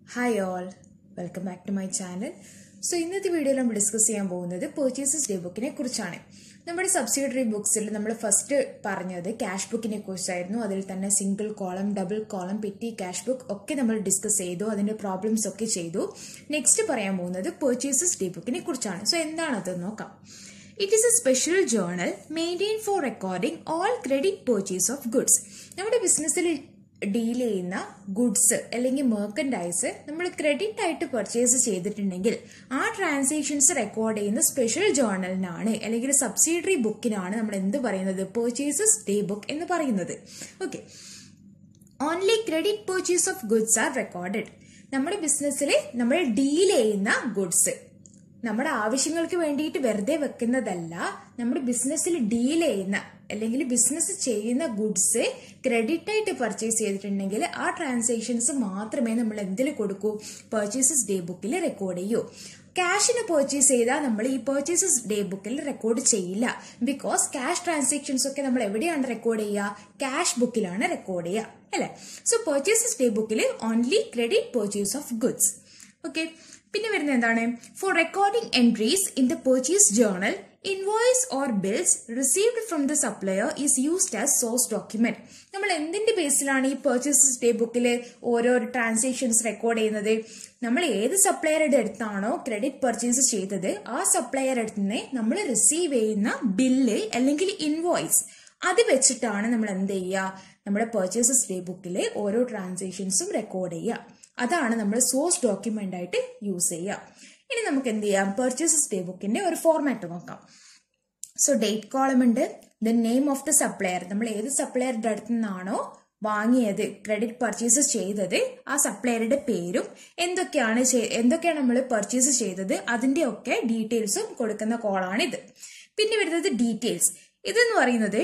hi all welcome back to my channel so ഇന്നത്തെ വീഡിയോയിൽ നമ്മൾ ഡിസ്കസ് ചെയ്യാൻ പോകുന്നത് പർച്ചേസസ് ഡേ ബുക്കിനെ കുറിച്ചാണ് നമ്മുടെ സബ്സിഡറി ബുക്സിൽ നമ്മൾ ഫസ്റ്റ് പറഞ്ഞത് ക്യാഷ് ബുക്കിനെ കുറിച്ചായിരുന്നു അതിൽ തന്നെ single column double column petty cash book ഒക്കെ നമ്മൾ ഡിസ്കസ് ചെയ്തു അതിന്റെ പ്രോബ്ലംസ് ഒക്കെ ചെയ്തു നെക്സ്റ്റ് പറയാൻ പോകുന്നത് പർച്ചേസസ് ഡേ ബുക്കിനെ കുറിച്ചാണ് സോ എന്താണത് നോക്കാം it is a special journal maintain for recording all credit purchase of goods നമ്മുടെ ബിസിനസ്സിൽ ഡീൽ ചെയ്യുന്ന ഗുഡ്സ് അല്ലെങ്കിൽ മെർക്കൻഡൈസ് നമ്മൾ ക്രെഡിറ്റ് ആയിട്ട് പർച്ചേസ് ചെയ്തിട്ടുണ്ടെങ്കിൽ ആ ട്രാൻസാക്ഷൻസ് റെക്കോർഡ് ചെയ്യുന്ന സ്പെഷ്യൽ ജേർണലിനാണ് അല്ലെങ്കിൽ സബ്സിഡറി ബുക്കിനാണ് നമ്മൾ എന്ത് പറയുന്നത് പർച്ചേസസ് ഡേ ബുക്ക് എന്ന് പറയുന്നത് okay only credit purchase of goods are recorded നമ്മുടെ ബിസിനസ്സിൽ നമ്മൾ ഡീൽ ചെയ്യുന്ന ഗുഡ്സ് നമ്മുടെ ആവശ്യങ്ങൾക്ക് വേണ്ടിയിട്ട് വെറുതെ വെക്കുന്നതല്ല നമ്മുടെ ബിസിനസ്സിൽ ഡീൽ ചെയ്യുന്ന അല്ലെങ്കിൽ ബിസിനസ് ചെയ്യുന്ന ഗുഡ്സ് ക്രെഡിറ്റ് ആയിട്ട് പർച്ചേസ് ചെയ്തിട്ടുണ്ടെങ്കിൽ ആ ട്രാൻസാക്ഷൻസ് മാത്രമേ നമ്മൾ എന്തിൽ കൊടുക്കൂ പർച്ചേസസ് ഡേ ബുക്കിൽ റെക്കോർഡ് ചെയ്യൂ ക്യാഷിന് പർച്ചേസ് ചെയ്താൽ നമ്മൾ ഈ പർച്ചേസസ് ഡേ ബുക്കിൽ റെക്കോർഡ് ചെയ്യില്ല ബിക്കോസ് ക്യാഷ് ട്രാൻസാക്ഷൻസ് ഒക്കെ നമ്മൾ എവിടെയാണ് റെക്കോർഡ് ചെയ്യുക ക്യാഷ് ബുക്കിലാണ് റെക്കോർഡ് ചെയ്യുക അല്ലെ സോ പർച്ചേസസ് ഡേ ബുക്കിൽ only credit purchase of goods okay പിന്നെ വരുന്നത് എന്താണ് for recording entries in the purchase journal invoice or bills received from the supplier is used as source document നമ്മൾ എന്തിന്റെ ബേസിലാണ് ഈ പർച്ചേസസ് ഡേ ബുക്കിൽ ഓരോ ട്രാൻസാക്ഷൻസ് റെക്കോർഡ് ചെയ്യുന്നത് നമ്മൾ ഏത് സപ്ലയറുടെ അടുത്താണോ ക്രെഡിറ്റ് പർച്ചേസ് ചെയ്തത് ആ സപ്ലയർ അടുത്ത് നിന്ന് നമ്മൾ റിസീവ് ചെയ്യുന്ന ബില്ല് അല്ലെങ്കിൽ ഇൻവോയ്സ് അത് വെച്ചിട്ടാണ് നമ്മൾ എന്ത് ചെയ്യുക നമ്മുടെ പർച്ചേസസ് ഡേ ബുക്കിൽ ഓരോ ട്രാൻസാക്ഷൻസും റെക്കോർഡ് ചെയ്യുക അതാണ് നമ്മൾ സോഴ്സ് ഡോക്യുമെന്റ് ആയിട്ട് യൂസ് ചെയ്യുക ഇനി നമുക്ക് എന്ത് ചെയ്യാം പർച്ചേസസ് ഡേ ബുക്കിന്റെ ഒരു ഫോർമാറ്റ് നോക്കാം സോ ഡേറ്റ് കോളം ഉണ്ട് the name of the supplier നമ്മൾ ഏത് സപ്ലയറുടെ അടുത്ത് നിന്നാണോ വാങ്ങിയത് ക്രെഡിറ്റ് പർച്ചേസ് ചെയ്തത് ആ സപ്ലയറുടെ പേരും എന്തൊക്കെയാണ് എന്തൊക്കെയാണ് നമ്മൾ പർച്ചേസ് ചെയ്തത് അതിന്റെ ഒക്കെ ഡീറ്റെയിൽസും കൊടുക്കുന്ന കോളാണ് ഇത് പിന്നെ വരുന്നത് ഡീറ്റെയിൽസ് ഇതെന്ന് പറയുന്നത്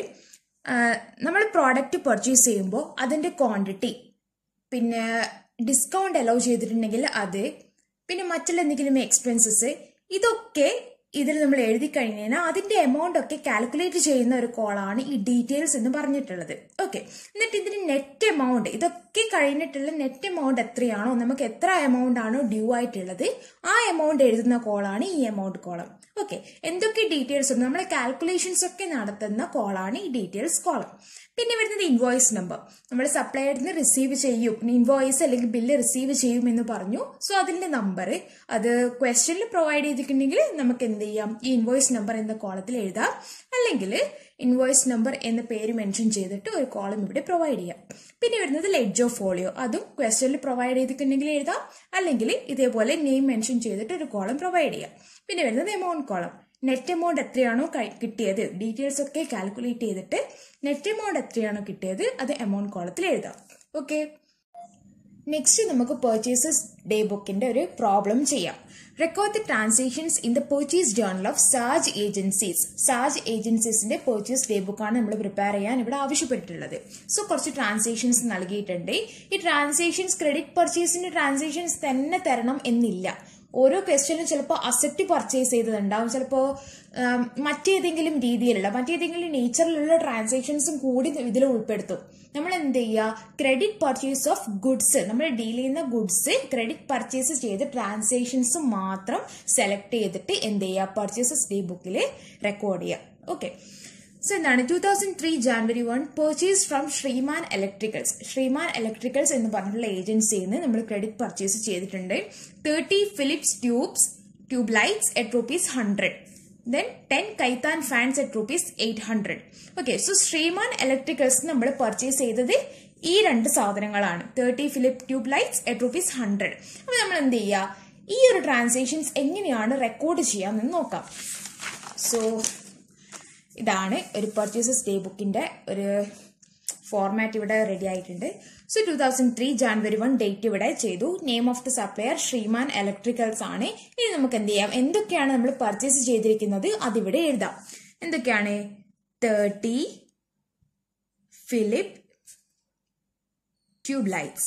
നമ്മൾ പ്രോഡക്റ്റ് പർച്ചേസ് ചെയ്യുമ്പോൾ അതിന്റെ ക്വാണ്ടിറ്റി പിന്നെ ഡിസ്കൗണ്ട് അലൗ ചെയ്തിട്ടുണ്ടെങ്കിൽ അത് പിന്നെ മറ്റുള്ള എന്തെങ്കിലും എക്സ്പെൻസസ് ഇതൊക്കെ ഇതിൽ നമ്മൾ എഴുതി കഴിഞ്ഞാൽ അതിന്റെ എമൗണ്ട് ഒക്കെ കാൽക്കുലേറ്റ് ചെയ്യുന്ന ഒരു കോളാണ് ഈ ഡീറ്റെയിൽസ് എന്ന് പറഞ്ഞിട്ടുള്ളത് ഓക്കെ എന്നിട്ട് ഇതിന് നെറ്റ് എമൗണ്ട് ഇതൊക്കെ കഴിഞ്ഞിട്ടുള്ള നെറ്റ് എമൗണ്ട് എത്രയാണോ നമുക്ക് എത്ര എമൗണ്ട് ആണോ ഡ്യൂ ആയിട്ടുള്ളത് ആ എമൗണ്ട് എഴുതുന്ന കോളാണ് ഈ എമൗണ്ട് കോളം ഓക്കെ എന്തൊക്കെ ഡീറ്റെയിൽസ് ഉണ്ട് നമ്മൾ കാൽക്കുലേഷൻസ് ഒക്കെ നടത്തുന്ന കോളാണ് ഈ ഡീറ്റെയിൽസ് കോളം പിന്നെ വരുന്നത് ഇൻവോയ്സ് നമ്പർ നമ്മൾ സപ്ലൈഡിൽ നിന്ന് റിസീവ് ചെയ്യും ഇൻവോയ്സ് അല്ലെങ്കിൽ ബില്ല് റിസീവ് ചെയ്യും എന്ന് പറഞ്ഞു സോ അതിന്റെ നമ്പർ അത് ക്വസ്റ്റ്യനിൽ പ്രൊവൈഡ് ചെയ്തിട്ടുണ്ടെങ്കിൽ നമുക്ക് എന്ത് ചെയ്യാം ഈ ഇൻവോയ്സ് നമ്പർ എന്ന കോളത്തിൽ എഴുതാം അല്ലെങ്കിൽ ഇൻവോയ്സ് നമ്പർ എന്ന പേര് മെൻഷൻ ചെയ്തിട്ട് ഒരു കോളം ഇവിടെ പ്രൊവൈഡ് ചെയ്യാം പിന്നെ വരുന്നത് ലെഡ്ജോ ഫോളിയോ അതും ക്വസ്റ്റ്യനിൽ പ്രൊവൈഡ് ചെയ്തിട്ടുണ്ടെങ്കിൽ എഴുതാം അല്ലെങ്കിൽ ഇതേപോലെ നെയിം മെൻഷൻ ചെയ്തിട്ട് ഒരു കോളം പ്രൊവൈഡ് ചെയ്യാം പിന്നെ വരുന്നത് എമൗണ്ട് കോളം നെറ്റ് എമൗണ്ട് എത്രയാണോ കിട്ടിയത് ഡീറ്റെയിൽസ് ഒക്കെ കാൽക്കുലേറ്റ് ചെയ്തിട്ട് നെറ്റ് എമൗണ്ട് എത്രയാണോ കിട്ടിയത് അത് എമൗണ്ട് കോളത്തിൽ എഴുതാം ഓക്കെ നെക്സ്റ്റ് നമുക്ക് പർച്ചേസസ് ഡേ ബുക്കിന്റെ ഒരു പ്രോബ്ലം ചെയ്യാം record the transactions in the purchase journal of Saj Agencies Saj ഏജൻസീസിന്റെ പർച്ചേസ് ഡേ ബുക്കാണ് നമ്മൾ പ്രിപ്പയർ ചെയ്യാൻ ഇവിടെ ആവശ്യപ്പെട്ടിട്ടുള്ളത് സോ കുറച്ച് ട്രാൻസാക്ഷൻസ് നൽകിയിട്ടുണ്ട് ഈ ട്രാൻസാക്ഷൻസ് ക്രെഡിറ്റ് പർച്ചേസിന്റെ ട്രാൻസാക്ഷൻസ് തന്നെ തരണം എന്നില്ല ഓരോ ക്വസ്റ്റ്യനും ചിലപ്പോൾ അസറ്റ് പർച്ചേസ് ചെയ്തതുണ്ടാവും ചിലപ്പോൾ മറ്റേതെങ്കിലും രീതിയിലുള്ള മറ്റേതെങ്കിലും നേച്ചറിലുള്ള ട്രാൻസാക്ഷൻസും കൂടി ഇതിൽ ഉൾപ്പെടുത്തും നമ്മൾ എന്ത് ചെയ്യുക ക്രെഡിറ്റ് പർച്ചേസ് ഓഫ് ഗുഡ്സ് നമ്മൾ ഡീൽ ചെയ്യുന്ന ഗുഡ്സ് ക്രെഡിറ്റ് പർച്ചേസ് ചെയ്ത ട്രാൻസാക്ഷൻസ് മാത്രം സെലക്ട് ചെയ്തിട്ട് എന്ത് ചെയ്യുക പർച്ചേസസ് ഡേ ബുക്കിൽ റെക്കോർഡ് ചെയ്യുക ഓക്കെ സോ എന്താണ് two thousand three January one purchase from Shriman Electricals Shriman Electricals എന്ന് പറഞ്ഞിട്ടുള്ള ഏജൻസിയിൽ നിന്ന് നമ്മൾ ക്രെഡിറ്റ് പർച്ചേസ് ചെയ്തിട്ടുണ്ട് thirty Philips tubes tube lights at rupees hundred then ten Khaitan fans at rupees eight hundred okay so Shriman Electricals നമ്മൾ purchase ചെയ്തത് ഈ രണ്ട് സാധനങ്ങളാണ് thirty Philips tube lights at rupees hundred അപ്പൊ നമ്മൾ എന്ത് ചെയ്യുക ഈ ഒരു ട്രാൻസാക്ഷൻസ് എങ്ങനെയാണ് റെക്കോർഡ് ചെയ്യാമെന്ന് നോക്കാം സോ ഇതാണ് ഒരു പർച്ചേസസ് ഡേ ബുക്കിന്റെ ഒരു ഫോർമാറ്റ് ഇവിടെ റെഡി ആയിട്ടുണ്ട് so two thousand three January one date ഇവിടെ ചെയ്തു name of the supplier Shriman Electricals ആണ് ഇനി നമുക്ക് എന്ത് ചെയ്യാം എന്തൊക്കെയാണ് നമ്മൾ പർച്ചേസ് ചെയ്തിരിക്കുന്നത് അതിവിടെ എഴുതാം എന്തൊക്കെയാണ് thirty Philips tube lights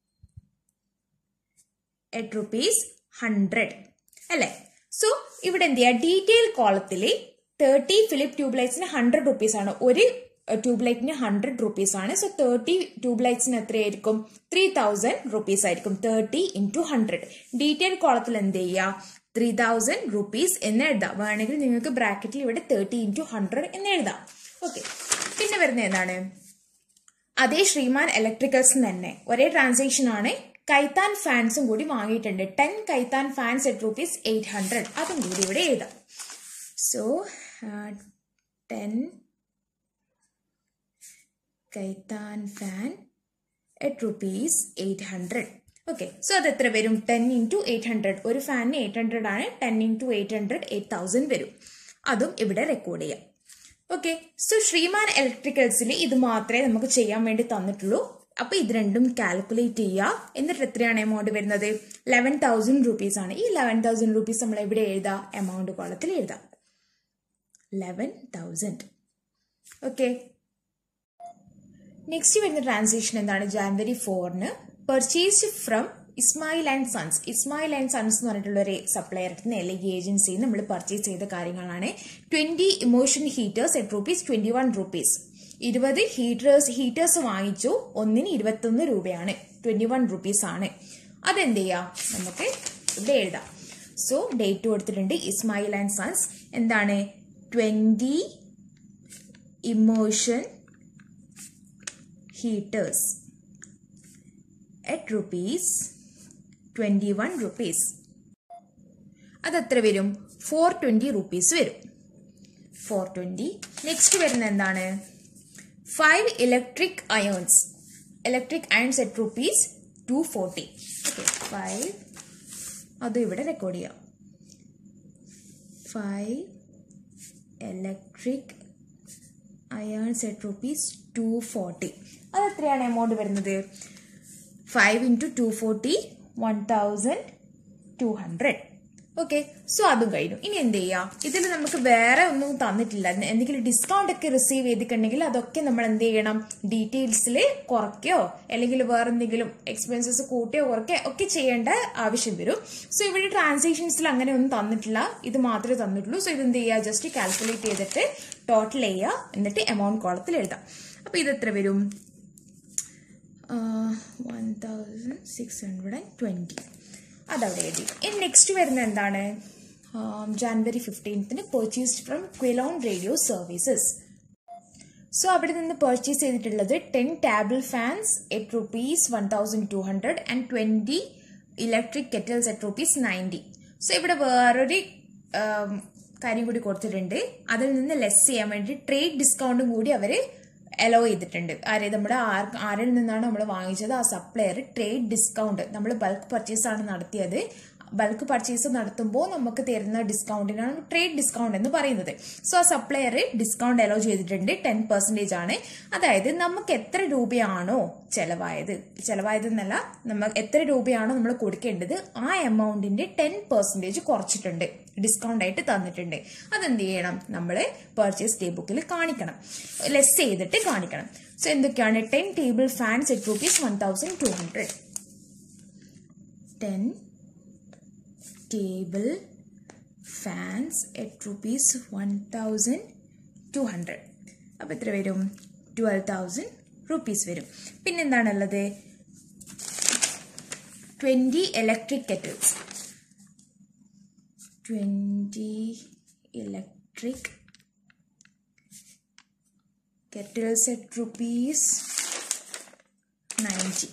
at rupees hundred അല്ലേ സോ ഇവിടെ എന്ത് ചെയ്യുക ഡീറ്റെയിൽ കോളത്തിൽ തേർട്ടി ഫിലിപ്പ് ട്യൂബ് ലൈറ്റ്സിന് ഹൺഡ്രഡ് റുപ്പീസ് ആണ് ഒരു ട്യൂബ് ലൈറ്റിന് ഹൺഡ്രഡ് റുപ്പീസ് ആണ് സോ തേർട്ടി ട്യൂബ് ലൈറ്റ്സിന് എത്രയായിരിക്കും ത്രീ തൗസൻഡ് റുപ്പീസ് ആയിരിക്കും തേർട്ടി ഇൻറ്റു ഹൺഡ്രഡ് ഡീറ്റെയിൽ കോളത്തിൽ എന്ത് ചെയ്യുക ത്രീ തൗസൻഡ് റുപ്പീസ് എന്ന് എഴുതാം വേണമെങ്കിൽ നിങ്ങൾക്ക് ബ്രാക്കറ്റിൽ ഇവിടെ തേർട്ടി ഇൻറ്റു ഹൺഡ്രഡ് എന്ന് എഴുതാം ഓക്കെ പിന്നെ വരുന്നത് എന്താണ് അതേ ശ്രീമാൻ ഇലക്ട്രിക്കൽസ് തന്നെ ഒരേ ട്രാൻസാക്ഷൻ ആണ് കൈത്താൻ ഫാൻസും കൂടി വാങ്ങിയിട്ടുണ്ട് ten Khaitan fans at rupees eight hundred അതും കൂടി ഇവിടെ എഴുതാം so ten Khaitan fan at rupees eight hundred okay so അത് എത്ര വരും ടെൻ ഇൻറ്റു എയ്റ്റ് ഹൺഡ്രഡ് ഒരു ഫാനിന് എയ്റ്റ് ഹൺഡ്രഡ് ആണ് ten into eight hundred eight thousand വരും അതും ഇവിടെ റെക്കോർഡ് ചെയ്യാം ഓക്കെ സോ ശ്രീമാൻ ഇലക്ട്രിക്കൽസിൽ ഇത് മാത്രമേ നമുക്ക് ചെയ്യാൻ വേണ്ടി തന്നിട്ടുള്ളൂ അപ്പൊ ഇത് രണ്ടും കാൽക്കുലേറ്റ് ചെയ്യുക എന്നിട്ട് എത്രയാണ് എമൗണ്ട് വരുന്നത് ലെവൻ തൗസൻഡ് റുപ്പീസ് ആണ് ഈ ലെവൻ തൗസൻഡ് റുപ്പീസ് നമ്മൾ എവിടെ എഴുതാം എമൗണ്ട് കോളത്തിൽ എഴുതാം ലെവൻ തൗസൻഡ് ഓക്കെ നെക്സ്റ്റ് വരുന്ന ട്രാൻസാക്ഷൻ എന്താണ് ജാനുവരി ഫോറിന് purchase from Ismail and Sons Ismail and Sons എന്ന് പറഞ്ഞിട്ടുള്ള ഒരു സപ്ലയറിൽ നിന്ന് അല്ലെങ്കിൽ ഏജൻസിയിൽ നമ്മൾ പർച്ചേസ് ചെയ്ത കാര്യങ്ങളാണ് twenty emotion heaters at rupees twenty one rupees ഇരുപത് ഹീറ്റേഴ്സ് ഹീറ്റേഴ്സ് വാങ്ങിച്ചു ഒന്നിന് ഇരുപത്തൊന്ന് രൂപയാണ് ട്വന്റി വൺ റുപ്പീസ് ആണ് അതെന്ത് ചെയ്യാം നമുക്ക് ഇവിടെ എഴുതാം സോ ഡേറ്റ് കൊടുത്തിട്ടുണ്ട് ഇസ്മായിൽ ആൻഡ് സൺസ് എന്താണ് twenty emotion heaters at rupees twenty one rupees അതെത്ര വരും ഫോർ ട്വന്റി റുപ്പീസ് വരും ഫോർ ട്വന്റി നെക്സ്റ്റ് വരുന്ന എന്താണ് five electric irons electric irons at rupees two forty okay five അത് ഇവിടെ റെക്കോർഡ് ചെയ്യാം five electric irons at rupees two forty അത് എത്രയാണ് എമൗണ്ട് വരുന്നത് five into two forty one thousand two hundred okay so അതും കഴിഞ്ഞു ഇനി എന്ത് ചെയ്യാം ഇതിൽ നമുക്ക് വേറെ ഒന്നും തന്നിട്ടില്ല എന്തെങ്കിലും ഡിസ്കൗണ്ട് ഒക്കെ റിസീവ് ചെയ്തിട്ടുണ്ടെങ്കിൽ അതൊക്കെ നമ്മൾ എന്ത് ചെയ്യണം ഡീറ്റെയിൽസിൽ കുറയ്ക്കോ അല്ലെങ്കിൽ വേറെ എന്തെങ്കിലും എക്സ്പെൻസസ് കൂട്ടിയോ കുറയ്ക്കോ ഒക്കെ ചെയ്യേണ്ട ആവശ്യം വരും സോ ഇവിടെ ട്രാൻസാക്ഷൻസിൽ അങ്ങനെ ഒന്നും തന്നിട്ടില്ല ഇത് മാത്രമേ തന്നിട്ടുള്ളൂ സോ ഇത് എന്ത് ചെയ്യുക ജസ്റ്റ് കാൽക്കുലേറ്റ് ചെയ്തിട്ട് ടോട്ടൽ ചെയ്യുക എന്നിട്ട് എമൗണ്ട് കോളത്തിൽ എഴുതാം അപ്പൊ ഇത് എത്ര വരും one thousand six hundred and twenty അതവിടെ എഴുതി ഇനി നെക്സ്റ്റ് വരുന്ന എന്താണ് ജാനുവരി ഫിഫ്റ്റീൻത്തിന് purchased from Quilon radio services so അവിടെ നിന്ന് പർച്ചേസ് ചെയ്തിട്ടുള്ളത് ten table fans at rupees one thousand two hundred and twenty electric kettles at rupees ninety so ഇവിടെ വേറൊരു കാര്യം കൂടി കൊടുത്തിട്ടുണ്ട് അതിൽ നിന്ന് ലെസ് ചെയ്യാൻ വേണ്ടി ട്രേഡ് ഡിസ്കൗണ്ടും കൂടി അവർ അലോ ചെയ്തിട്ടുണ്ട് ആരെ നമ്മുടെ ആർ ആരിൽ നിന്നാണ് നമ്മൾ വാങ്ങിച്ചത് ആ സപ്ലയർ ട്രേഡ് ഡിസ്കൗണ്ട് നമ്മൾ ബൾക്ക് പർച്ചേസ് ആണ് നടത്തിയത് ബൾക്ക് പർച്ചേസ് നടത്തുമ്പോൾ നമുക്ക് തരുന്ന ഡിസ്കൗണ്ടിനാണ് ട്രേഡ് ഡിസ്കൗണ്ട് എന്ന് പറയുന്നത് സോ ആ സപ്ലയർ ഡിസ്കൗണ്ട് അലോ ചെയ്തിട്ടുണ്ട് ടെൻ പെർസെൻറ്റേജ് ആണ് അതായത് നമുക്ക് എത്ര രൂപയാണോ ചെലവായത് ചെലവായത് എന്നല്ല നമ്മൾ എത്ര രൂപയാണോ നമ്മൾ കൊടുക്കേണ്ടത് ആ എമൗണ്ടിന്റെ ടെൻ പെർസെൻറ്റേജ് കുറച്ചിട്ടുണ്ട് ഡിസ്കൗണ്ട് ആയിട്ട് തന്നിട്ടുണ്ട് അതെന്ത് ചെയ്യണം നമ്മൾ പർച്ചേസ് ഡേ ബുക്കിൽ കാണിക്കണം ലെസ് ചെയ്തിട്ട് കാണിക്കണം സോ എന്തൊക്കെയാണ് ten table fans at rupees one thousand two hundred ten table fans at rupees one thousand two hundred അപ്പോൾ എത്ര വരും ട്വൽവ് തൗസൻഡ് റുപ്പീസ് വരും പിന്നെന്താണുള്ളത് twenty electric kettles twenty electric kettles at rupees ninety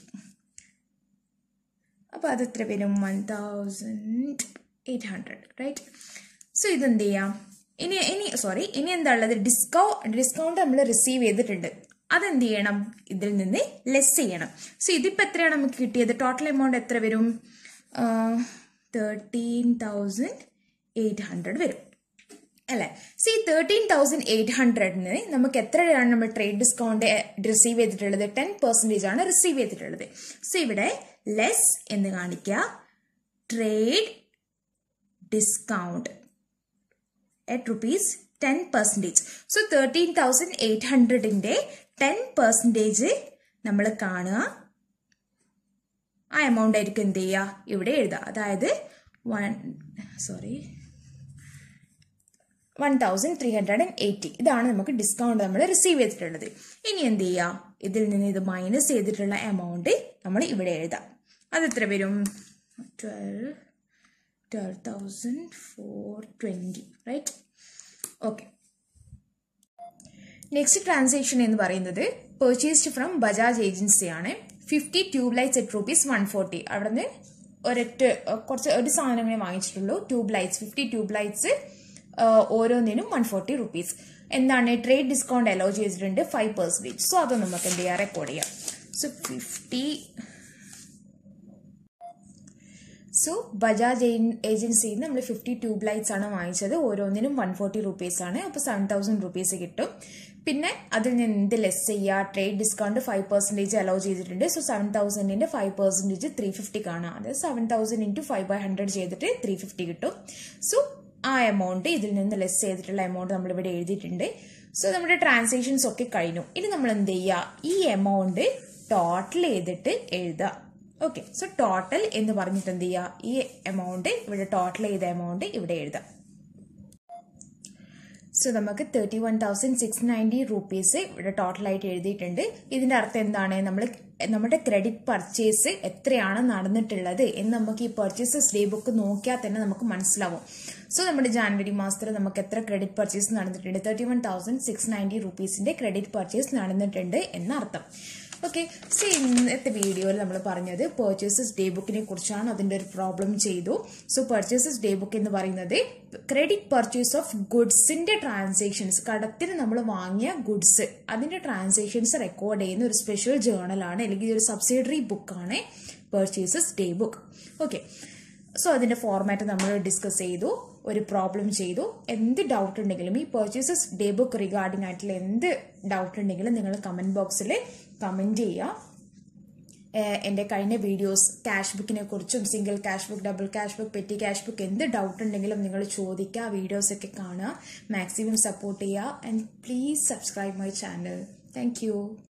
അപ്പോൾ അത് എത്ര വരും one thousand eight hundred right so ഇതെന്ത് ചെയ്യാം ഇനി ഇനി സോറി ഇനി എന്താ ഉള്ളത് ഡിസ്കൗ ഡിസ്കൗണ്ട് നമ്മൾ റിസീവ് ചെയ്തിട്ടുണ്ട് അതെന്ത് ചെയ്യണം ഇതിൽ നിന്ന് ലെസ് ചെയ്യണം സോ ഇതിപ്പോൾ എത്രയാണ് നമുക്ക് കിട്ടിയത് ടോട്ടൽ എമൗണ്ട് എത്ര വരും തേർട്ടീൻ തൗസൻഡ് എയ്റ്റ് ഹൺഡ്രഡ് വരും അല്ലേ സി തേർട്ടീൻ തൗസൻഡ് എയ്റ്റ് ഹൺഡ്രഡിന് നമുക്ക് എത്രയാണ് നമ്മൾ ട്രേഡ് ഡിസ്കൗണ്ട് റിസീവ് ചെയ്തിട്ടുള്ളത് ടെൻ പെർസെൻറ്റേജ് ആണ് റിസീവ് ചെയ്തിട്ടുള്ളത് സോ ഇവിടെ ലെസ് എന്ന് കാണിക്കുക trade discount at rupees ten percentage so thirteen thousand eight ഹൺഡ്രഡിൻ്റെ ടെൻ പെർസെൻറ്റേജ് നമ്മൾ കാണുക ആ എമൗണ്ട് ആയിരിക്കും എന്ത് ചെയ്യുക ഇവിടെ എഴുതുക അതായത് one sorry one thousand three hundred and eighty ഇതാണ് നമുക്ക് ഡിസ്കൗണ്ട് നമ്മൾ റിസീവ് ചെയ്തിട്ടുള്ളത് ഇനി എന്ത് ചെയ്യാം ഇതിൽ നിന്ന് ഇത് മൈനസ് ചെയ്തിട്ടുള്ള എമൗണ്ട് നമ്മൾ ഇവിടെ എഴുതാം അത് എത്ര വരും twelve twelve thousand four twenty right okay next transaction എന്ന് പറയുന്നത് പെർച്ചേസ്ഡ് ഫ്രം ബജാജ് ഏജൻസി ആണ് fifty tube lights at rupees one forty അവിടെ നിന്ന് ഒരൊറ്റ കുറച്ച് ഒരു സാധനങ്ങളെ വാങ്ങിച്ചിട്ടുള്ളൂ tube lights fifty tube lights ഓരോന്നിനും വൺ ഫോർട്ടി റുപ്പീസ് എന്താണ് ട്രേഡ് ഡിസ്കൗണ്ട് അലോ ചെയ്തിട്ടുണ്ട് ഫൈവ് പെർസെൻറ്റേജ് സോ അത് നമുക്ക് എന്ത് ചെയ്യാം റെക്കോർഡ് ചെയ്യാം സോ ഫിഫ്റ്റി സോ ബജാജ് ഏജൻസിയിൽ നിന്ന് നമ്മൾ ഫിഫ്റ്റി ട്യൂബ് ലൈറ്റ്സ് ആണ് വാങ്ങിച്ചത് ഓരോന്നിനും വൺ ഫോർട്ടി റുപ്പീസ് ആണ് അപ്പോൾ സെവൻ തൗസൻഡ് റുപ്പീസ് കിട്ടും പിന്നെ അതിൽ നിന്ന് എന്ത് ലെസ് ചെയ്യുക trade discount five percentage allow ചെയ്തിട്ടുണ്ട് സോ സെവൻ തൗസൻഡിന്റെ ഫൈവ് പെർസെൻറ്റേജ് ത്രീ ഫിഫ്റ്റി കാണാം അതായത് seven thousand into five by hundred ചെയ്തിട്ട് ത്രീ ഫിഫ്റ്റി കിട്ടും സോ ആ എമൗണ്ട് ഇതിൽ നിന്ന് ലെസ് ചെയ്തിട്ടുള്ള എമൗണ്ട് നമ്മളിവിടെ എഴുതിയിട്ടുണ്ട് സോ നമ്മുടെ ട്രാൻസാക്ഷൻസ് ഒക്കെ കഴിഞ്ഞു ഇനി നമ്മൾ എന്ത് ചെയ്യുക ഈ എമൗണ്ട് ടോട്ടൽ ചെയ്തിട്ട് എഴുതുക ഓക്കെ സോ ടോട്ടൽ എന്ന് പറഞ്ഞിട്ട് എന്ത് ചെയ്യുക ഈ എമൗണ്ട് ഇവിടെ ടോട്ടൽ ചെയ്ത എമൗണ്ട് ഇവിടെ എഴുതാം സോ നമുക്ക് thirty one thousand six ninety rupees ഇവിടെ ടോട്ടലായിട്ട് എഴുതിയിട്ടുണ്ട് ഇതിന്റെ അർത്ഥം എന്താണ് നമ്മൾ നമ്മുടെ ക്രെഡിറ്റ് പർച്ചേസ് എത്രയാണ് നടന്നിട്ടുള്ളത് എന്ന് നമുക്ക് ഈ പർച്ചേസസ് ഡേ ബുക്ക് നോക്കിയാൽ തന്നെ നമുക്ക് മനസ്സിലാവും സോ നമ്മുടെ ജാനുവരി മാസത്തിൽ നമുക്ക് എത്ര ക്രെഡിറ്റ് പർച്ചേസ് നടന്നിട്ടുണ്ട് thirty one thousand six ninety റുപ്പീസിന്റെ ക്രെഡിറ്റ് പർച്ചേസ് നടന്നിട്ടുണ്ട് എന്നർത്ഥം ഓക്കെ സോ ഇന്നത്തെ വീഡിയോയിൽ നമ്മൾ പറഞ്ഞത് പെർച്ചേസസ് ഡേ ബുക്കിനെ കുറിച്ചാണ് അതിന്റെ ഒരു പ്രോബ്ലം ചെയ്തു സോ പെർച്ചേസസ് ഡേ ബുക്ക് എന്ന് പറയുന്നത് ക്രെഡിറ്റ് പർച്ചേസ് ഓഫ് ഗുഡ്സിന്റെ ട്രാൻസാക്ഷൻസ് കടത്തിന് നമ്മൾ വാങ്ങിയ ഗുഡ്സ് അതിന്റെ ട്രാൻസാക്ഷൻസ് റെക്കോർഡ് ചെയ്യുന്ന ഒരു സ്പെഷ്യൽ ജേർണലാണ് അല്ലെങ്കിൽ ഒരു സബ്സിഡറി ബുക്കാണ് purchases day book okay so അതിന്റെ ഫോർമാറ്റ് നമ്മൾ ഡിസ്കസ് ചെയ്തു ഒരു പ്രോബ്ലം ചെയ്തു എന്ത് ഡൗട്ട് ഉണ്ടെങ്കിലും ഈ പെർച്ചേസസ് ഡേ ബുക്ക് റിഗാർഡിംഗ് ആയിട്ടുള്ള എന്ത് ഡൗട്ട് ഉണ്ടെങ്കിലും നിങ്ങൾ കമന്റ് ബോക്സിൽ കമന്റ് ചെയ്യുക എൻ്റെ കഴിഞ്ഞ വീഡിയോസ് ക്യാഷ് ബുക്കിനെ കുറിച്ചും single cash book double cash book petty cash book എന്ത് ഡൗട്ട് ഉണ്ടെങ്കിലും നിങ്ങൾ ചോദിക്കുക വീഡിയോസ് ഒക്കെ കാണുക മാക്സിമം സപ്പോർട്ട് ചെയ്യുക and please subscribe my channel thank